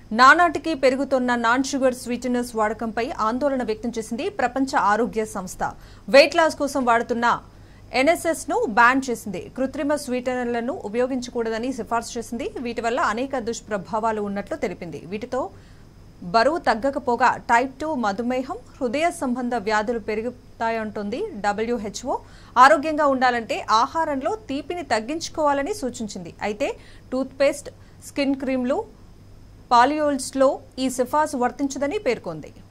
నానాటికి పెరుగుతున్న non sugar sweeteners వాడకంపై ఆందోళన వ్యక్తం చేసింది ప్రపంచ ఆరోగ్య సంస్థ వెయిట్ లాస్ కోసం వాడుతున్న ఎన్ఎస్ఎస్ ను బ్యాన్ చేసింది కృత్రిమ స్వీటనర్లను ఉపయోగించకూడదని సిఫార్సు చేసింది వీటి వల్ల అనేక దుష్ప్రభావాలు ఉన్నట్లు తెలిపింది వీటితో బరువు తగ్గకపోగా టైప్ టూ మధుమేహం హృదయ సంబంధ వ్యాధులు పెరుగుతాయంటోంది డబ్ల్యూహెచ్ఓ ఆరోగ్యంగా ఉండాలంటే ఆహారంలో తీపిని తగ్గించుకోవాలని సూచించింది అయితే టూత్పేస్ట్ స్కిన్ క్రీమ్లు పాలియోల్స్లో ఈ సిఫార్సు వర్తించదని పేర్కొంది